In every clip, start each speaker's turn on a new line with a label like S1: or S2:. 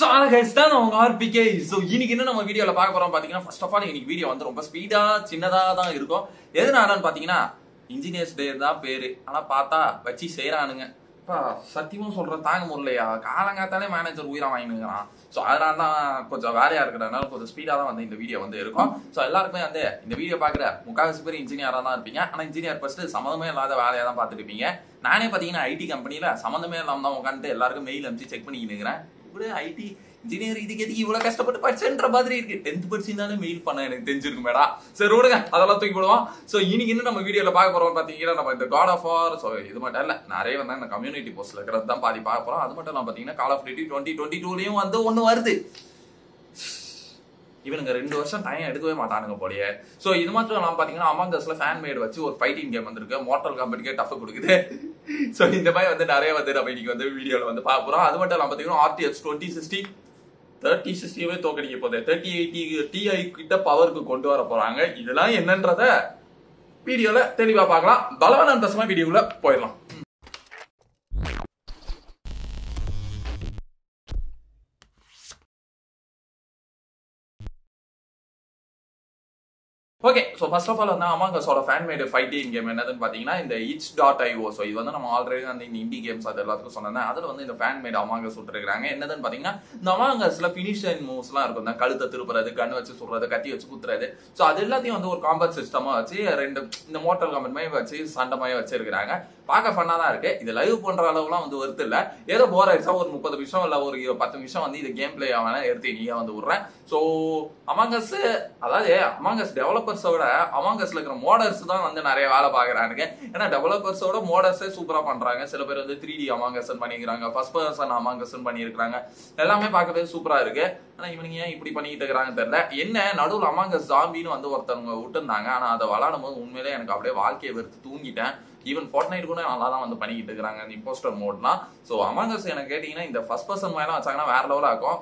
S1: சால கைஸ் தான் அவங்க ஆர்பிகே ஸோ இன்னைக்கு என்ன நம்ம வீடியோல பார்க்க போறோம் பாத்தீங்கன்னா ஃபர்ஸ்ட் ஆஃப் ஆல் இன்னைக்கு வீடியோ வந்து ரொம்ப ஸ்பீடா சின்னதா தான் இருக்கும் எதனாலன்னு பாத்தீங்கன்னா இன்ஜினியர்ஸ் டே தான் பேரு ஆனா பார்த்தா வச்சு செய்யறானுங்க அப்பா, சத்தியமா சொல்றேன் தாங்க முடியலையா காலங்காத்தாலே மேனேஜர் உயிரா வாங்கினுங்கிறான் ஸோ அதனால தான் கொஞ்சம் வேலையா இருக்கிறதுனால கொஞ்சம் ஸ்பீடா தான் வந்து இந்த வீடியோ வந்து இருக்கும் ஸோ எல்லாருக்குமே வந்து இந்த வீடியோ பாக்குற முக்காவாசி பேர் இன்ஜினியரா தான் இருப்பீங்க ஆனா இன்ஜினியர் ஃபர்ஸ்ட் சம்மந்தமே இல்லாத வேலையா தான் பார்த்துட்டு இருப்பீங்க நானே பாத்தீங்கன்னா ஐடி கம்பெனில சம்மந்தமே இல்லாம தான் உட்காந்துட்டு எல்லாருக்கும் மெயில் அனுப்பிச்சு செக் பண்ணிக்கிட்டு இருக்கிறேன் இப்படி ஐடி இன்ஜினியர் இதுக்கு எதுக்கு இவ்வளவு கஷ்டப்பட்டு படிச்சேன்ற மாதிரி இருக்கு டென்த் படிச்சிருந்தாலே மெயில் பண்ண எனக்கு தெரிஞ்சிருக்கு மேடா சரி விடுங்க அதெல்லாம் தூக்கி போடுவோம் சோ இன்னைக்கு இன்னும் நம்ம வீடியோல பார்க்க போறோம் பாத்தீங்கன்னா நம்ம இந்த காட் ஆஃப் ஆர் சோ இது மட்டும் இல்ல நிறைய வந்து இந்த கம்யூனிட்டி போஸ்ட்ல இருக்கிறது தான் பாதி பார்க்க போறோம் அது மட்டும் இல்லாம பாத்தீங்கன்னா call of duty twenty twenty டூலயும் வந்து ஒண்ணு வருது இவனுங்க ரெண்டு வருஷம் டைம் எடுக்கவே மாட்டானுங்க போலயே சோ இது மட்டும் இல்லாம பாத்தீங்கன்னா அமாங் அஸ்ல ஃபேன் மேட் வச்சு ஒரு ஃபைட்டிங் கேம் வந்திருக்கு மோட்டல் கம்பெனிக்கே டஃப் கொடுக்குது சோ இந்த மாதிரி வந்து நிறைய வந்து நம்ம இன்னைக்கு வந்து வீடியோல வந்து பார்க்க போறோம் அது மட்டும் இல்லாம பாத்தீங்கன்னா ஆர்டிஎக்ஸ் டுவெண்ட்டி சிக்ஸ்டி தேர்ட்டி சிக்ஸ்டியவே தோக்கடிக்க போகுது தேர்ட்டி எயிட்டி டிஐ கிட்ட பவருக்கு கொண்டு வர போறாங்க இதெல்லாம் என்னன்றத வீடியோல தெளிவா பார்க்கலாம் பலவனன் தசமா வீடியோக்குள்ள போயிடலாம் okay so first of all வந்து அமாங்கஸோட ஃபேன் மேடு ஃபைட்டிங் கேம் என்னதுன்னு பார்த்தீங்கன்னா இந்த இட்ஸ் டாட் ஐஓ ஸோ இது வந்து நம்ம ஆல்ரெடி வந்து இந்த இண்டி கேம்ஸ் அது எல்லாத்துக்கும் சொன்னேன் அதில் வந்து இந்த ஃபேன் மேட் அமாங்கஸ் விட்டுருக்காங்க என்னதுன்னு பார்த்தீங்கன்னா இந்த அமாங்கஸ்ல ஃபினிஷன் மூவ்ஸ்லாம் இருக்கும் இந்த கழுத்தை திருப்புறது கண் வச்சு சுடுறது கத்தி வச்சு குத்துறது ஸோ அது எல்லாத்தையும் வந்து ஒரு காம்பட் சிஸ்டமாக வச்சு ரெண்டு இந்த மோட்டல் காம்பட் மாதிரி வச்சு சண்டை மாதிரி வச்சிருக்காங்க பார்க்க ஃபன்னா தான் இருக்கு இது லைவ் பண்ற அளவுலாம் வந்து ஒருத்து இல்ல ஏதோ போர் ஆயிடுச்சா ஒரு முப்பது நிமிஷம் இல்ல ஒரு பத்து நிமிஷம் வந்து இது கேம் பிளே ஆவான எடுத்து நீங்க வந்து விடுறேன் ஸோ அமாங்கஸ் அதாவது அமாங்கஸ் டெவலப்பர்ஸோட அமாங்கஸ்ல இருக்கிற மோடர்ஸ் தான் வந்து நிறைய வேலை பாக்குறானுங்க ஏன்னா டெவலப்பர்ஸோட மோடர்ஸே சூப்பரா பண்றாங்க சில பேர் வந்து த்ரீ டி அமாங்கஸ் பண்ணிக்கிறாங்க ஃபர்ஸ்ட் பர்சன் அமாங்கஸ் பண்ணியிருக்காங்க எல்லாமே பார்க்கவே சூப்பரா இருக்கு ஆனா இவனுங்க ஏன் இப்படி பண்ணிட்டு இருக்கிறாங்க தெரியல என்ன நடுவில் அமாங்கஸ் ஜாம்பின்னு வந்து ஒருத்தவங்க விட்டுருந்தாங்க ஆனா அதை விளாடும் போது உண்மையிலே எனக்கு அப்படியே வாழ்க்கையை வெறுத்து தூங்கிட்டேன் ஈவன் ஃபோர்ட் நைட் கூட நல்லா தான் வந்து பண்ணிக்கிட்டு இருக்கிறாங்க இந்த இம்போஸ்டர் மோட்லாம் ஸோ அமாங்கஸ் எனக்கு கேட்டீங்கன்னா இந்த ஃபர்ஸ்ட் பர்சன் மேலாம் வச்சாங்கன்னா வேற லெவலாக இருக்கும்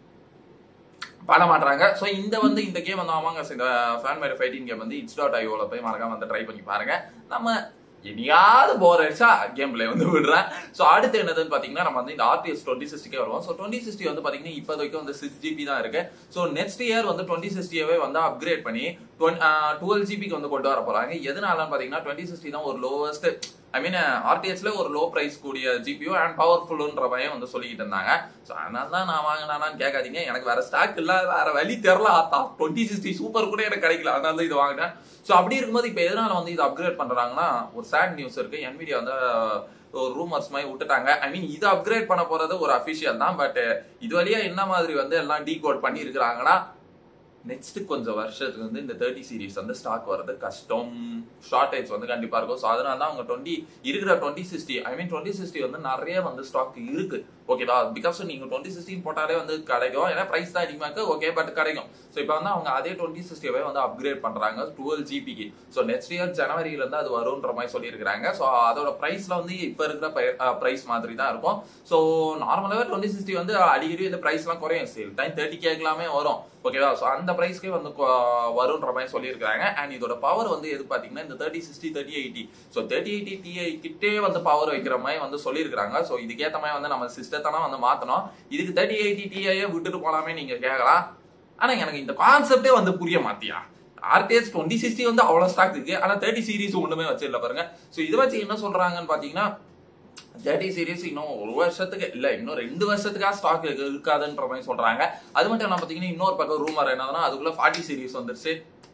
S1: பண்ண மாட்டாங்க ஸோ இந்த வந்து இந்த கேம் வந்து அமாங்கஸ் இந்த ஃபேன் மேட் ஃபைட்டிங் கேம் வந்து இட்ஸ் டாட் ஐஓல போய் மறக்காம வந்து ட்ரை பண்ணி பாருங்க நம்ம இனியாவது போர் அடிச்சா கேம் பிளே வந்து விடுறேன் ஸோ அடுத்து என்னதுன்னு பார்த்தீங்கன்னா நம்ம வந்து இந்த ஆர்டிஎஸ் டுவெண்ட்டி சிக்ஸ்டிக்கே வருவோம் ஸோ டுவெண்ட்டி சிக்ஸ்டி வந்து பார்த்தீங்கன்னா இப்போதைக்கு வந்து சிக்ஸ் ஜிபி தான் இருக்கு ஸோ நெக்ஸ்ட் இயர் வந்து டுவெண்ட்டி சிக்ஸ்டியவே வந்து அப்கிரேட் பண்ணி டுவெல் ஜிபிக்கு வந்து கொண்டு வர போறாங்க எதனாலன்னு பார்த்தீங்கன்னா டுவெண்ட்டி சிக்ஸ்டி தான் ஒரு லோவஸ்ட் ஐ மீன் ஆர்டிஎஸ்ல ஒரு லோ பிரைஸ் கூடிய ஜிபியோ அண்ட் பவர்ஃபுல்ன்ற பையன் வந்து சொல்லிக்கிட்டு இருந்தாங்க ஸோ அதனால தான் நான் வாங்கினானான்னு கேட்காதீங்க எனக்கு வேற ஸ்டாக் இல்ல வேற வழி தெரில ஆத்தா டுவெண்ட்டி சிக்ஸ்டி சூப்பர் கூட எனக்கு கிடைக்கல அதனால தான் இது வாங்கினேன் ஸோ அப்படி இருக்கும்போது இப்போ எதனால வந்து இது அப்கிரேட் பண்றாங்கன்னா ஒரு சேட் நியூஸ் இருக்கு என்விடியா வந்து ஒரு ரூமர்ஸ் மாதிரி விட்டுட்டாங்க ஐ மீன் இது அப்கிரேட் பண்ண போறது ஒரு அபிஷியல் தான் பட் இது வழியா என்ன மாதிரி வந்து எல்லாம் டீ கோட் பண்ணி இருக்கிறாங்கன்னா நெக்ஸ்ட் கொஞ்சம் வருஷத்துக்கு வந்து இந்த தேர்ட்டி சீரிஸ் வந்து ஸ்டாக் வர்றது கஷ்டம் ஷார்டேஜ் வந்து கண்டிப்பா இருக்கும் ஸோ அதனால தான் அவங்க டுவெண்ட்டி இருக்கிற twenty sixty I mean twenty sixty வந்து நிறைய வந்து ஸ்டாக் இருக்கு ஓகேவா பிகாஸ் நீங்க டுவெண்ட்டி சிக்ஸ்டின் போட்டாலே வந்து கிடைக்கும் ஏன்னா பிரைஸ் தான் அதிகமாக இருக்கு ஓகே பட் கிடைக்கும் ஸோ இப்போ வந்து அவங்க அதே டுவெண்ட்டி சிக்ஸ்டியவே வந்து அப்கிரேட் பண்றாங்க டுவெல் ஜிபிக்கு ஸோ நெக்ஸ்ட் இயர் ஜனவரியில இருந்து அது வரும்ன்ற மாதிரி சொல்லியிருக்காங்க ஸோ அதோட பிரைஸ்ல வந்து இப்போ இருக்கிற பிரைஸ் மாதிரி தான் இருக்கும் ஸோ நார்மலாகவே டுவெண்ட்டி சிக்ஸ்டி வந்து அடிக்கடி இந்த பிரைஸ்லாம் குறையும் சேல் டைம் தேர்ட்டி கேக்கலாமே வரும் ஓகேவா ஸோ அந்த ப்ரைஸ்க்கே வந்து வரும்ன்ற மாதிரி சொல்லியிருக்காங்க அண்ட் இதோட பவர் வந்து எது பார்த்தீங்கன்னா இந்த thirty sixty thirty eighty so thirty eighty TI கிட்டே வந்து பவர் வைக்கிற மாதிரி வந்து சொல்லியிருக்காங்க ஸோ இதுக்கேற்ற மாதிரி வந்து நம்ம சிஸ்டத்தை வந்து மாற்றணும் இதுக்கு தேர்ட்டி எயிட்டி டிஐயே விட்டுட்டு போலாமே நீங்கள் கேட்கலாம் ஆனால் எனக்கு இந்த கான்செப்டே வந்து புரிய மாத்தியா ஆர்டிஎஸ் டுவெண்ட்டி சிக்ஸ்டி வந்து அவ்வளோ ஸ்டாக் இருக்கு ஆனால் தேர்ட்டி சீரிஸ் ஒன்றுமே வச்சிடல பாருங்க ஸோ இதை வச்சு என்ன சொல்றாங்கன்னு பார்த்தீங்கன்னா தேர்ட்டி சீரிஸ் இன்னும் ஒரு வருஷத்துக்கு இல்ல இன்னும் ரெண்டு வருஷத்துக்காக ஸ்டாக் இருக்காதுன்ற மாதிரி சொல்றாங்க அது மட்டும் இல்லாம பாத்தீங்கன்னா இன்னொரு பக்கம் ரூமர் என்னதுன்னா அதுக்குள்ள ஃபார்ட்டி சீரிஸ் வந்துருச்சு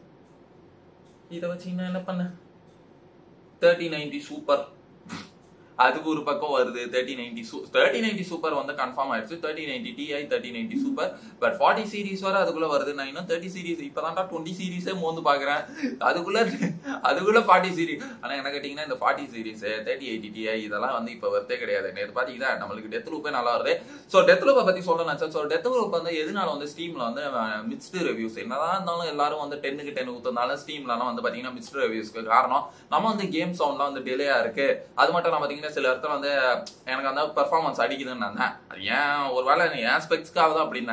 S1: இதை வச்சு இன்னும் என்ன பண்ண தேர்ட்டி நைன்டி சூப்பர் அதுக்கு ஒரு பக்கம் வருது தேர்ட்டி நைன்டி சூ தேர்ட்டி நைன்டி சூப்பர் வந்து கன்ஃபார்ம் ஆயிடுச்சு thirty ninety TI thirty ninety super but forty series வர அதுக்குள்ள வருது நான் இன்னும் தேர்ட்டி சீரிஸ் இப்பதான்டா டுவெண்ட்டி சீரிஸே மோந்து பாக்குறேன் அதுக்குள்ள அதுக்குள்ள ஃபார்ட்டி சீரிஸ் ஆனா என்ன கேட்டீங்கன்னா இந்த forty series thirty eighty TI இதெல்லாம் வந்து இப்ப வரதே கிடையாது நேற்று பாத்தீங்கன்னா நம்மளுக்கு டெத் லூப்பே நல்லா வருது ஸோ டெத் லூப்பை பத்தி சொல்லணும் ஸோ டெத் லூப் வந்து எதனால வந்து ஸ்டீம்ல வந்து மிக்ஸ்டு ரிவ்யூஸ் என்னதான் இருந்தாலும் எல்லாரும் வந்து டென்னுக்கு டென் ஊத்துனாலும் ஸ்டீம்லாம் வந்து பாத்தீங்கன்னா மிக்ஸ்டு ரிவ்யூஸ்க்கு காரணம் நம்ம வந்து கேம் சவுண்ட்லாம் வந்து டிலேயா இருக்கு அது மட்டும் இல்லாம பாத்தீங்கன்னா சில இடத்துல வந்து எனக்கு அந்த பெர்ஃபார்மன்ஸ் அடிக்குதுன்னு நினைச்சேன் அது ஏன் ஒரு வேலை ஏன் ஸ்பெக்ஸ்க்காக தான் அப்படின்னு நினைச்சேன்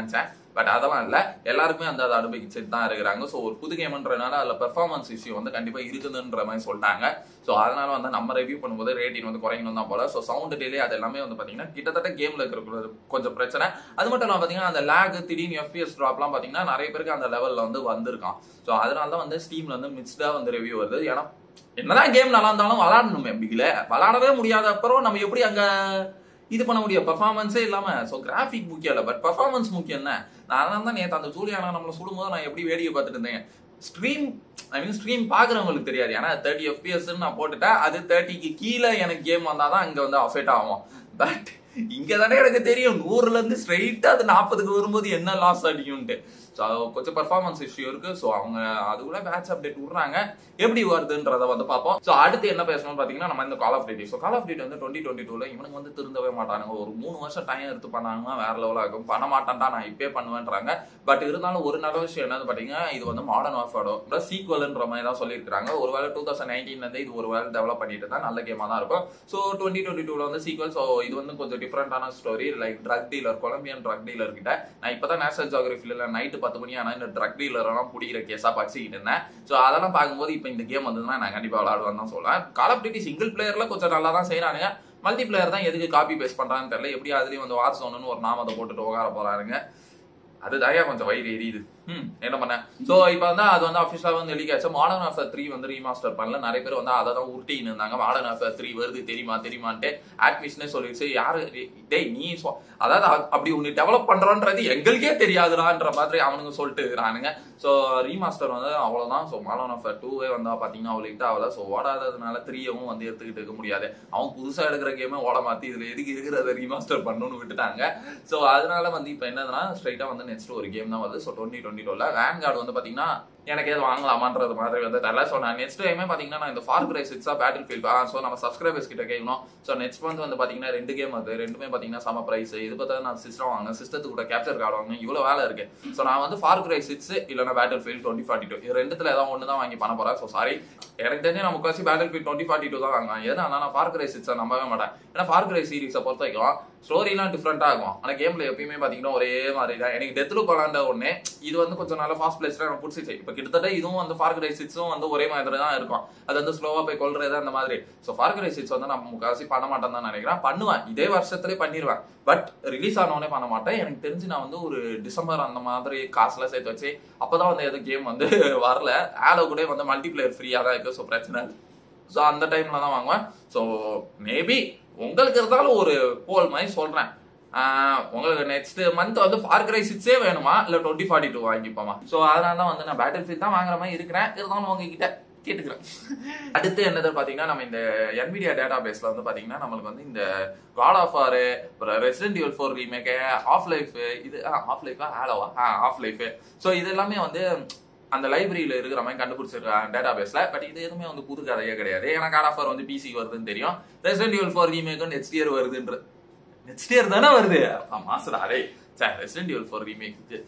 S1: பட் அதெல்லாம் இல்ல எல்லாருக்குமே அந்த அதை அனுபவிச்சுட்டு தான் இருக்கிறாங்க ஸோ ஒரு புது கேம்ன்றனால அதுல பெர்ஃபார்மன்ஸ் இஷ்யூ வந்து கண்டிப்பா இருக்குதுன்ற மாதிரி சொல்லிட்டாங்க ஸோ அதனால வந்து நம்ம ரிவ்யூ பண்ணும்போது ரேட்டிங் வந்து குறையணும் தான் போல ஸோ சவுண்ட் டிலே அது எல்லாமே வந்து பாத்தீங்கன்னா கிட்டத்தட்ட கேம்ல இருக்கிற கொஞ்சம் பிரச்சனை அது மட்டும் இல்லாம பாத்தீங்கன்னா அந்த லேக் திடீர்னு எஃபிஎஸ் ட்ராப்லாம் பாத்தீங்கன்னா நிறைய பேருக்கு அந்த லெவல்ல வந்து வந்திருக்கான் ஸோ அதனால தான் வந்து ஸ்டீம்ல வந்து மிக்ஸ்டா வந்து ரிவ்யூ வருது ஏன்னா என்னதான் கேம் நல்லா இருந்தாலும் விளாடணுமே பிகில விளாடவே முடியாத அப்புறம் நம்ம எப்படி அங்க இது பண்ண முடியும் பெர்ஃபார்மன்ஸே இல்லாம ஸோ கிராஃபிக் முக்கியம் இல்லை பட் பெர்ஃபார்மன்ஸ் முக்கியம் என்ன நான் அதனால தான் நேற்று அந்த ஜூலியானா நம்மளை சுடும்போது நான் எப்படி வேடிக்கை பார்த்துட்டு இருந்தேன் ஸ்ட்ரீம் ஐ மீன் ஸ்ட்ரீம் பாக்குறவங்களுக்கு தெரியாது ஏன்னா தேர்ட்டி எஃபிஎஸ் நான் போட்டுட்டேன் அது தேர்ட்டிக்கு கீழே எனக்கு கேம் வந்தாதான் இங்க வந்து அஃபெக்ட் ஆகும் பட் இங்க தானே எனக்கு தெரியும் நூறுல இருந்து ஸ்ட்ரெயிட்டா அது நாற்பதுக்கு வரும்போது என்ன லாஸ் அடிக்கும்ட்டு ஸோ கொஞ்சம் பர்ஃபார்மன்ஸ் இஷ்யூ இருக்கு ஸோ அவங்க அதுக்குள்ள பேட்ச் அப்டேட் விடுறாங்க எப்படி வருதுன்றத வந்து பார்ப்போம் ஸோ அடுத்து என்ன பேசணும்னு பார்த்தீங்கன்னா நம்ம இந்த call of duty so call of duty வந்து டுவெண்ட்டி டுவெண்ட்டி டூல இவனுக்கு வந்து திருந்தவே மாட்டானுங்க ஒரு மூணு வருஷம் டைம் எடுத்து பண்ணாங்கன்னா வேற லெவலாக இருக்கும் பண்ண மாட்டேன்டா நான் இப்பே பண்ணுவேன்றாங்க பட் இருந்தாலும் ஒரு நல்ல விஷயம் என்னன்னு பார்த்தீங்கன்னா இது வந்து மாடர்ன் வார்ஃபேடோ சீக்வல்ன்ற மாதிரி தான் சொல்லியிருக்காங்க ஒருவேளை டூ தௌசண்ட் நைன்டீன் வந்து இது ஒரு வேலை டெவலப் பண்ணிட்டு தான் நல்ல கேமாக தான் இருக்கும் ஸோ டுவெண்ட்டி டுவெண்ட்டி டூல வந்து சீக்வல் ஸோ இது வந்து கொஞ்சம் டிஃப்ரெண்டான story like drug dealer Colombian drug dealer கிட்ட நான் இப்பதான் நேஷனல் ஜியோகிராஃபில நைட்டு பத்து மணி ஆனா இந்த ட்ரக் டீலர் எல்லாம் பிடிக்கிற கேஸா படிச்சுக்கிட்டு இருந்தேன் ஸோ அதெல்லாம் பார்க்கும்போது இப்போ இந்த கேம் வந்ததுன்னா நான் கண்டிப்பா விளாடுவேன் தான் சொல்லுவேன் கால் ஆஃப் டியூட்டி சிங்கிள் பிளேயர்ல கொஞ்சம் நல்லா தான் செய்யறானுங்க மல்டி பிளேயர் தான் எதுக்கு காப்பி பேஸ்ட் பண்றான்னு தெரியல எப்படி அதுலயும் வந்து வார் சோனுன்னு ஒரு நாமத்தை போட்டுட்டு உட்கார போறாருங்க அதுதாயா கொஞ்சம் வயிறு எரியுது ம் என்ன பண்ண சோ இப்போ வந்து அது வந்து அஃபிஷியலா வந்து வெளிக்காச்சு மாடர்ன் ஆஃபர் த்ரீ வந்து ரீமாஸ்டர் பண்ணல நிறைய பேர் வந்து அதை தான் உருட்டின்னு இருந்தாங்க மாடர்ன் ஆஃபர் த்ரீ வருது தெரியுமா தெரியுமான்ட்டு ஆட்மிஷனே சொல்லிடுச்சு யாரு டேய் நீ சொ- அதாவது அ- அப்படி ஒன்னு டெவலப் பண்றோன்றது எங்களுக்கே தெரியாதுடான்ற மாதிரி அவனுங்க சொல்லிட்டு இருக்கிறானுங்க ஸோ ரீமாஸ்டர் வந்து அவ்வளவுதான் ஸோ மாடர்ன் ஆஃபர் டூவே வந்து பாத்தீங்கன்னா அவளுக்கிட்ட அவளை ஸோ ஓடாததுனால த்ரீயவும் வந்து எடுத்துக்கிட்டு இருக்க முடியாது அவன் புதுசா எடுக்கிற கேமே ஓட மாத்தி இதுல எதுக்கு இருக்கிறத ரீமாஸ்டர் பண்ணணும்னு விட்டுட்டாங்க ஸோ அதனால வந்து இப்போ என்னதுன்னா ஸ்ட்ரைட்டா வந்து நெக்ஸ்ட் ஒரு கேம் தான் வருது ஸோ டுவெண்ட்டி டுவெண்ட்டி டூல வேன்கார்டு வந்து பாத்தீங்கன்னா எனக்கு எது வாங்கலாமான்றது மாதிரி வந்து தெரியல ஸோ நான் நெக்ஸ்ட் டைமே பாத்தீங்கன்னா நான் இந்த ஃபார் கிரை சிக்ஸா பேட்டில் ஃபீல்ட் ஸோ நம்ம சப்ஸ்கிரைபர்ஸ் கிட்ட கேட்கணும் ஸோ நெக்ஸ்ட் மந்த் வந்து பாத்தீங்கன்னா ரெண்டு கேம் அது ரெண்டுமே பாத்தீங்கன்னா சம பிரைஸ் இது பார்த்தா நான் சிஸ்டம் வாங்கினேன் சிஸ்டத்துக்கு கூட கேப்சர் கார்டு வாங்கினேன் இவ்வளவு வேலை இருக்கு ஸோ நான் வந்து ஃபார் கிரை சிக்ஸ் இல்லைன்னா Battlefield twenty forty two இது ரெண்டுத்துல ஏதாவது ஒன்று தான் வாங்கி பண்ண போறேன் ஸோ சாரி எனக்கு தெரிஞ்சு நான் முக்காசி Battlefield twenty forty two தான் வாங்குவேன் ஏன்னா நான் ஃபார் கிரை சிக்ஸை நம்பவே மாட்டேன் ஏன்னா ஃபார் கிரை சீரிஸை பொறுத்த வரைக்கும் ஸ்டோரிலாம் டிஃப்ரெண்டா இருக்கும் ஆனா கேம்ல எப்பயுமே பாத்தீங்கன்னா ஒரே மாதிரி தான் எனக்கு டெத் லூப் விளாண்ட உடனே இது வந்து கொஞ்சம் நல்ல ஃபாஸ்ட் பிளேஸ்ல எனக்கு பிடிச்சிச்சு இப்போ கிட்டத்தட்ட இதுவும் வந்து ஃபார் கிரை சிக்ஸும் வந்து ஒரே மாதிரி தான் இருக்கும் அது வந்து ஸ்லோவா போய் கொள்றது அந்த மாதிரி ஸோ ஃபார் கிரை சிக்ஸ் வந்து நான் முக்காசி பண்ண மாட்டேன் தான் நினைக்கிறேன் பண்ணுவேன் இதே வருஷத்துலேயே பண்ணிடுவேன் பட் ரிலீஸ் ஆனவனே பண்ண மாட்டேன் எனக்கு தெரிஞ்சு நான் வந்து ஒரு டிசம்பர் அந்த மாதிரி காசுல சேர்த்து வச்சு அப்பதான் வந்து எதுவும் கேம் வந்து வரல ஆலோ கூட வந்து மல்டிபிளேயர் ஃப்ரீயா தான் இருக்கு ஸோ பிரச்சனை இல்லை ஸோ அந்த டைம்ல தான் வாங்குவேன் ஸோ மேபி உங்களுக்கு இருந்தாலும் ஒரு போல் மாதிரி சொல்றேன் ஆஹ் உங்களுக்கு நெக்ஸ்ட் மந்த் வந்து ஃபார் கிரை சிக்ஸே வேணுமா இல்ல டுவெண்ட்டி ஃபார்ட்டி டூ வாங்கிப்போமா ஸோ அதனால தான் வந்து நான் பேட்டில் ஃபீல்ட் தான் வாங்குற மாதிரி இருக்கிறேன் இருந்தாலும் உங்ககிட்ட கேட்டுக்கிறேன் அடுத்து என்னது பாத்தீங்கன்னா நம்ம இந்த NVIDIA டேட்டா பேஸ்ல வந்து பாத்தீங்கன்னா நம்மளுக்கு வந்து இந்த காட் ஆஃப் ஆர் அப்புறம் Resident Evil four remake half life இது ஆஃப் லைஃபா ஹேலோவா ஆஃப் லைஃப் ஸோ இது எல்லாமே வந்து அந்த லைப்ரரியில இருக்கிற மாதிரி கண்டுபிடிச்சிருக்காங்க டேட்டா பேஸ்ல பட் இது எதுவுமே வந்து புது கதையே கிடையாது ஏன்னா காட் ஆஃப் வந்து பிசி வருதுன்னு தெரியும் ரெசிடென்ட் ஈவல் ஃபோர் ரீமேக்கும் நெக்ஸ்ட் இயர் வருதுன்ற நெக்ஸ்ட் இயர் தானே வருது மாசம் அரே சார் ரெசிடென்ட் ஈவல் ஃபோர் ரீமேக்கு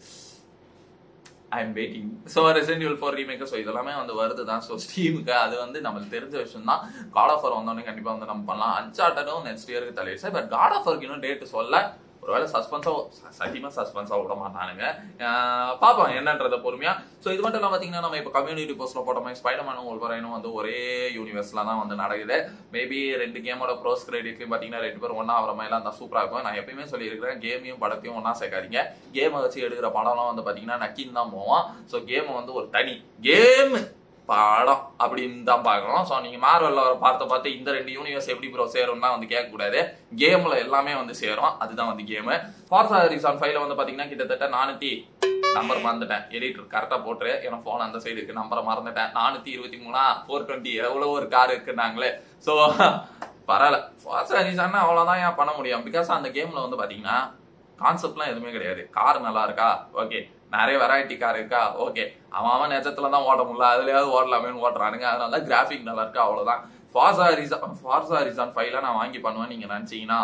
S1: I am waiting so Resident Evil four remake so இதெல்லாமே வந்து வருது தான் ஸோ ஸ்டீமுக்கு அது வந்து நம்மளுக்கு தெரிஞ்ச விஷயம் தான் காட் ஆஃபர் வந்தோடனே கண்டிப்பாக வந்து நம்ம பண்ணலாம் அன்சார்ட்டடும் நெக்ஸ்ட் இயருக்கு தலையிடுச்சு பட் காட் ஆஃபருக்கு இன்னும் டேட் சொல்ல ஒருவேளை சஸ்பென்ஸா சத்தியமா சஸ்பென்ஸா விட மாட்டானுங்க ஆஹ் பாப்போம் என்னன்றத பொறுமையா சோ இது மட்டும் இல்லாம பாத்தீங்கன்னா நம்ம இப்ப கம்யூனிட்டி போஸ்ட்ல போட்ட மாதிரி ஸ்பைடர்மேனும் ஒல்வரைனும் வந்து ஒரே யூனிவர்ஸ்ல தான் வந்து நடக்குது மேபி ரெண்டு கேமோட ப்ரோஸ் கிரெடிட்லயும் பாத்தீங்கன்னா ரெண்டு பேரும் ஒன்னா ஆகிற மாதிரி தான் சூப்பரா இருக்கும் நான் எப்பயுமே சொல்லியிருக்கிறேன் கேமையும் படத்தையும் ஒன்னா சேர்க்காதீங்க கேமை வச்சு எடுக்கிற படம்லாம் வந்து பாத்தீங்கன்னா நக்கின்னு தான் போவோம் சோ கேம் வந்து ஒரு தனி கேம் படம் அப்படின்னு தான் பார்க்கணும் ஸோ நீங்க மார்வல்ல வர பார்த்த பார்த்து இந்த ரெண்டு யூனிவர்ஸ் எப்படி ப்ரோ சேரும்னா வந்து கேட்க கூடாது கேம்ல எல்லாமே வந்து சேரும் அதுதான் வந்து கேம் ஃபார்சா ரீசான் ஃபைவ்ல வந்து பாத்தீங்கன்னா கிட்டத்தட்ட நானூத்தி நம்பர் மறந்துட்டேன் எடிட்டர் கரெக்டா போட்டுரு ஏன்னா போன் அந்த சைடு இருக்கு நம்பரை மறந்துட்டேன் நானூத்தி இருபத்தி மூணா ஃபோர் டுவெண்ட்டி எவ்வளவு ஒரு கார் இருக்குன்னாங்களே ஸோ பரவாயில்ல ஃபார்சா ரீசான் அவ்வளவுதான் ஏன் பண்ண முடியும் பிகாஸ் அந்த கேம்ல வந்து பாத்தீங்கன்னா கான்செப்ட்லாம் எதுவுமே கிடையாது கார் நல்லா இருக்கா ஓகே நிறைய வெரைட்டி கார் இருக்கா ஓகே அவன் அவன் நிஜத்துல தான் ஓட முடியல அதுலயாவது ஓடலாமேன்னு ஓட்டுறானுங்க அதனால கிராஃபிக் நல்லா இருக்கா அவ்வளவுதான் ஃபார்சா ரிசான் ஃபார்சா ரிசான் ஃபைவ்ல நான் வாங்கி பண்ணுவேன் நீங்க நினைச்சீங்கன்னா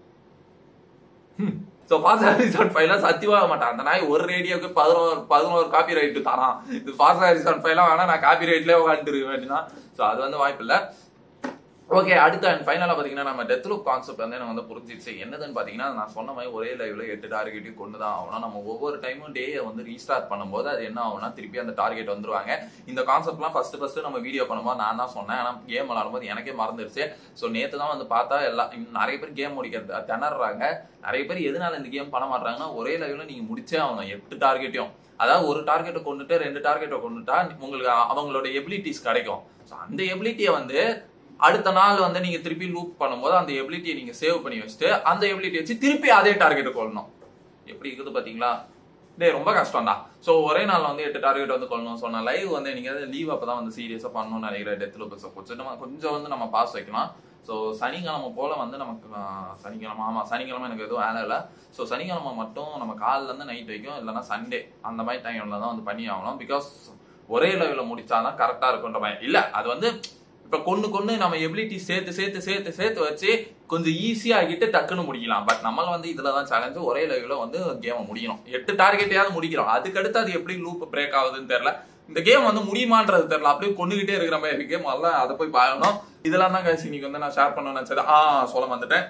S1: சோ ஃபார்சா ரிசான் ஃபைவ்ல சத்தியமாக மாட்டான் அந்த நாய் ஒரு ரேடியோக்கு பதினோரு பதினோரு காப்பி ரைட்டு தரான் இது ஃபார்சா ரிசான் ஃபைவ்லாம் வேணா நான் காப்பி ரைட்லயே உட்காந்துருக்க வேண்டியதான் சோ அது வந்து வாய்ப்பு இல்ல ஓகே அடுத்து அண்ட் ஃபைனலாக பார்த்தீங்கன்னா நம்ம டெத் லூப் கான்செப்ட் வந்து எனக்கு வந்து புரிஞ்சிச்சு என்னதுன்னு பார்த்தீங்கன்னா நான் சொன்ன மாதிரி ஒரே லைவ்ல எட்டு டார்கெட்டையும் கொண்டு தான் ஆகணும் நம்ம ஒவ்வொரு டைமும் டேயை வந்து ரீஸ்டார்ட் பண்ணும்போது அது என்ன ஆகும்னா திருப்பி அந்த டார்கெட் வந்துருவாங்க இந்த கான்செப்ட்லாம் ஃபர்ஸ்ட் ஃபர்ஸ்ட் நம்ம வீடியோ பண்ணும்போது நான் தான் சொன்னேன் ஆனால் கேம் விளாடும்போது எனக்கே மறந்துருச்சு ஸோ நேற்று தான் வந்து பார்த்தா எல்லாம் இன்னும் நிறைய பேர் கேம் முடிக்கிறது திணறாங்க நிறைய பேர் எதனால இந்த கேம் பண்ண மாட்டாங்கன்னா ஒரே லைவ்ல நீங்க முடிச்சே ஆகணும் எட்டு டார்கெட்டையும் அதாவது ஒரு டார்கெட்டை கொண்டுட்டு ரெண்டு டார்கெட்டை கொண்டுட்டா உங்களுக்கு அவங்களோட எபிலிட்டிஸ் கிடைக்கும் ஸோ அந்த எபிலிட்டியை வந்து அடுத்த நாள் வந்து நீங்க திருப்பி லூப் பண்ணும்போது அந்த எபிலிட்டியை நீங்க சேவ் பண்ணி வச்சுட்டு அந்த எபிலிட்டி வச்சு திருப்பி அதே டார்கெட்டை கொள்ளணும் எப்படி இருக்குது பாத்தீங்களா டேய் ரொம்ப கஷ்டம் தான் ஸோ ஒரே நாள் வந்து எட்டு டார்கெட் வந்து கொள்ளணும் சொன்ன லைவ் வந்து நீங்க லீவ் அப்பதான் வந்து சீரியஸா பண்ணணும்னு நினைக்கிற டெத் லூப் கொஞ்சம் நம்ம கொஞ்சம் வந்து நம்ம பாஸ் வைக்கலாம் ஸோ சனிக்கிழமை போல வந்து நமக்கு ஆஹ், சனிக்கிழமை ஆமா சனிக்கிழமை எனக்கு எதுவும் வேலை இல்லை ஸோ சனிக்கிழமை மட்டும் நம்ம காலைல இருந்து நைட் வரைக்கும் இல்லைன்னா சண்டே அந்த மாதிரி டைம்ல தான் வந்து பண்ணி ஆகணும் பிகாஸ் ஒரே லைவ்ல முடிச்சாதான் கரெக்டா இருக்குன்ற மாதிரி இல்ல அது வந்து இப்ப கொண்டு கொண்டு நம்ம எபிலிட்டி சேர்த்து சேர்த்து சேர்த்து சேர்த்து வச்சு கொஞ்சம் ஈஸியா ஆகிட்டு டக்குன்னு முடிக்கலாம் பட் நம்மள வந்து இதுல தான் சேலஞ்சு ஒரே லைவ்ல வந்து கேமை முடிக்கணும் எட்டு டார்கெட்டையாவது முடிக்கிறோம் அதுக்கடுத்து அது எப்படி லூப் பிரேக் ஆகுதுன்னு தெரியல இந்த கேம் வந்து முடியுமான்றது தெரியல அப்படியே கொண்டுகிட்டே இருக்கிற மாதிரி இருக்கு முதல்ல அதை போய் பார்க்கணும் இதெல்லாம் தான் guys இன்னைக்கு வந்து நான் ஷேர் பண்ணணும்னு நினைச்சது ஆ சொல்ல வந்துட்டேன்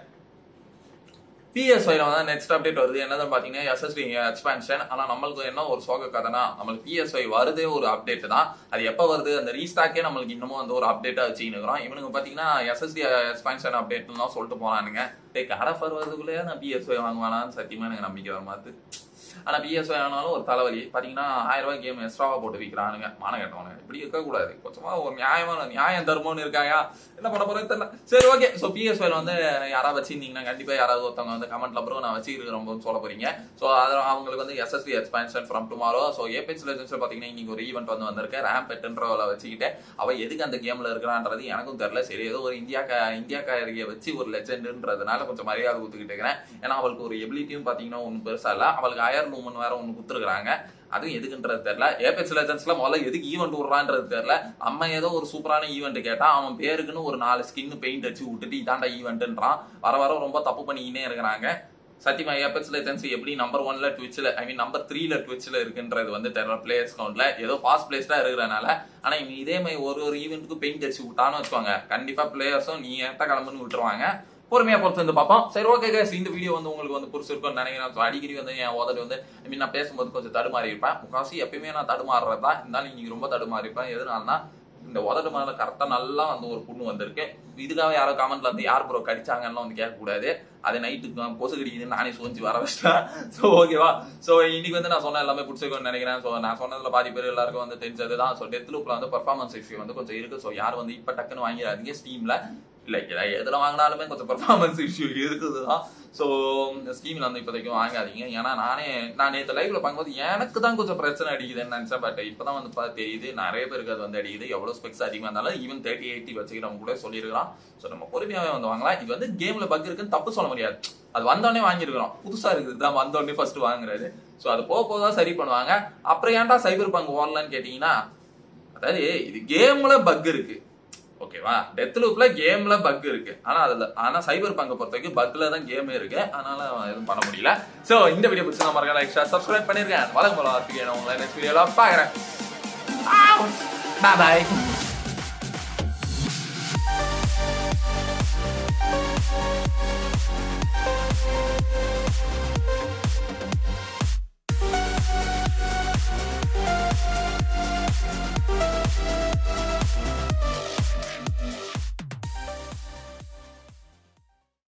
S1: பிஎஸ்ஐல வந்து நெக்ஸ்ட் அப்டேட் வருது என்னதான் பாத்தீங்கன்னா எஸ்எஸ்டி எக்ஸ்பான்ஷன் ஆனா நம்மளுக்கு என்ன ஒரு சோக கதைனா நம்மளுக்கு பிஎஸ்ஐ வருதே ஒரு அப்டேட் தான் அது எப்ப வருது அந்த ரீஸ்டாக்கே நம்மளுக்கு இன்னமும் வந்து ஒரு அப்டேட்டா வச்சுக்கிறோம் இவனுக்கு பாத்தீங்கன்னா எஸ்எஸ்டி எக்ஸ்பான்ஷன் அப்டேட்லாம் சொல்லிட்டு போறானுங்க டேக் அரஃபர் வருதுக்குள்ளேயே நான் பிஎஸ்ஐ வாங்குவானான்னு சத்தியமா எனக்கு நம்பிக்கை வர மாதிரி ஆனா பிஎஸ்ஐ ஆனாலும் ஒரு தலைவலி பாத்தீங்கன்னா ஆயிரம் ரூபாய் கேம் எக்ஸ்ட்ராவா போட்டு விற்கிறானுங்க மான கேட்டவனு இப்படி இருக்க கூடாது கொஞ்சமா ஒரு நியாயமான நியாயம் தர்மம்னு இருக்காயா என்ன பண்ண போறது தெரியல சரி ஓகே சோ பிஎஸ்ஐல வந்து யாராவது வச்சிருந்தீங்கன்னா கண்டிப்பா யாராவது ஒருத்தவங்க வந்து கமெண்ட்ல அப்புறம் நான் வச்சிருக்கிறோம் சொல்ல போறீங்க சோ அது அவங்களுக்கு வந்து SST expansion from tomorrow so ஏபிஎஸ் லெஜன்ஸ்ல பாத்தீங்கன்னா இன்னைக்கு ஒரு ஈவெண்ட் வந்து வந்திருக்கு ரேம் பெட்ன்றவளை வச்சுக்கிட்டு அவ எதுக்கு அந்த கேம்ல இருக்கிறான்றது எனக்கும் தெரியல சரி ஏதோ ஒரு இந்தியா இந்தியா காரியை வச்சு ஒரு லெஜெண்ட்ன்றதுனால கொஞ்சம் மரியாதை கொடுத்துக்கிட்டு இருக்கிறேன் ஏன்னா அவளுக்கு ஒரு எபிலிட்டியும் பாத்தீங்கன்னா ஒன்றும் பெருசா இல்ல அவளுக்கு அயர் லூமன் வேற ஒன்று கொடுத்துருக்காங்க அதுவும் எதுக்குன்றது தெரியல ஏபெக்ஸ் லெஜன்ஸ்ல முதல்ல எதுக்கு ஈவெண்ட் விடுறான்றது தெரியல அம்மா ஏதோ ஒரு சூப்பரான ஈவெண்ட் கேட்டா அவன் பேருக்குன்னு ஒரு நாலு ஸ்கின் பெயிண்ட் வச்சு விட்டுட்டு இதாண்டா ஈவெண்ட்ன்றான் வர வர ரொம்ப தப்பு பண்ணிக்கினே இருக்கிறாங்க சத்தியமா ஏபெக்ஸ் லெஜன்ஸ் எப்படி நம்பர் ஒன்ல ட்விட்ச்ல ஐ மீன் நம்பர் த்ரீல ட்விட்ச்ல இருக்குன்றது வந்து தெரியல பிளேயர்ஸ் கவுண்ட்ல ஏதோ பாஸ் பிளேஸ்டா இருக்கிறனால ஆனா இவங்க இதே மாதிரி ஒரு ஒரு ஈவெண்ட்டுக்கு பெயிண்ட் அடிச்சு விட்டான்னு வச்சுக்கோங்க கண்டிப்பா பிளேயர்ஸும் நீ ஏத்த கிளம்புன்னு விட்டுருவாங்க பொறுமையா பொறுத்து வந்து பார்ப்போம் சரி ஓகே guys இந்த வீடியோ வந்து உங்களுக்கு வந்து பிடிச்சிருக்கும்னு நினைக்கிறேன் So, அடிக்கடி வந்து என் உதவி வந்து ஐ மீன் நான் பேசும்போது கொஞ்சம் தடுமாறி இருப்பேன் முக்காசி எப்பயுமே நான் தடுமாறுறது தான் இருந்தாலும் இன்னைக்கு ரொம்ப தடுமாறி இருப்பேன் எதனாலனா இந்த உதடு மேல கரெக்டா நல்லா வந்து ஒரு புண்ணு வந்திருக்கு இதுக்காக யாரோ கமெண்ட்ல வந்து யார் ப்ரோ கடிச்சாங்கன்னு வந்து கேட்க கூடாது அது நைட்டு கொசு கடிக்குதுன்னு நானே சோஞ்சி வர வச்சிட்டேன் ஸோ ஓகேவா ஸோ இன்னைக்கு வந்து நான் சொன்ன எல்லாமே பிடிச்சிருக்கும்னு நினைக்கிறேன் ஸோ நான் சொன்னதுல பாதி பேர் எல்லாருக்கும் வந்து தெரிஞ்சது தான் ஸோ டெத் லூப்ல வந்து பர்ஃபார்மன்ஸ் இஷ்யூ வந்து கொஞ்சம் இருக்கு ஸோ யார் வந்து இப்ப டக்குன்னு வாங்கிடாதீங்க ஸ்டீம்ல இல்ல இல்ல எதுல வாங்கினாலுமே கொஞ்சம் பெர்ஃபார்மன்ஸ் இஷ்யூ இருக்குது தான் ஸோ ஸ்கீம்ல வந்து இப்போதைக்கும் வாங்காதீங்க ஏன்னா நானே நான் நேற்று லைவ்ல பார்க்கும்போது எனக்கு தான் கொஞ்சம் பிரச்சனை அடிக்குதுன்னு நினைச்சேன் பட் இப்பதான் வந்து பார்த்து தெரியுது நிறைய பேருக்கு அது வந்து அடிக்குது எவ்வளவு ஸ்பெக்ஸ் அதிகமா இருந்தாலும் ஈவன் தேர்ட்டி எயிட்டி வச்சுக்கிறவங்க கூட சொல்லியிருக்கலாம் ஸோ நம்ம பொறுமையாவே வந்து வாங்கலாம் இது வந்து கேம்ல பக் இருக்குன்னு தப்பு சொல்ல முடியாது அது வந்தோடனே வாங்கியிருக்கிறோம் புதுசா இருக்குது தான் வந்தோடனே ஃபர்ஸ்ட் வாங்குறது ஸோ அது போக போக தான் சரி பண்ணுவாங்க அப்புறம் ஏன்டா சைபர் பங்க் ஓடலான்னு கேட்டீங்கன்னா அதாவது இது கேம்ல பக் இருக்கு ஓகேவா டெத் லூப்ல கேம்ல பக் இருக்கு ஆனா அதுல ஆனா சைபர் பங்க பொறுத்த வரைக்கும் பக்ல தான் கேமே இருக்கு அதனால எதுவும் பண்ண முடியல சோ இந்த வீடியோ பிடிச்சி நம்ம லைக் ஷேர் சப்ஸ்கிரைப் பண்ணிருக்கேன் வழக்கம் போல வார்த்தைக்கு நான் உங்களை நெக்ஸ்ட் வீடியோல பாக்குறேன் பாய்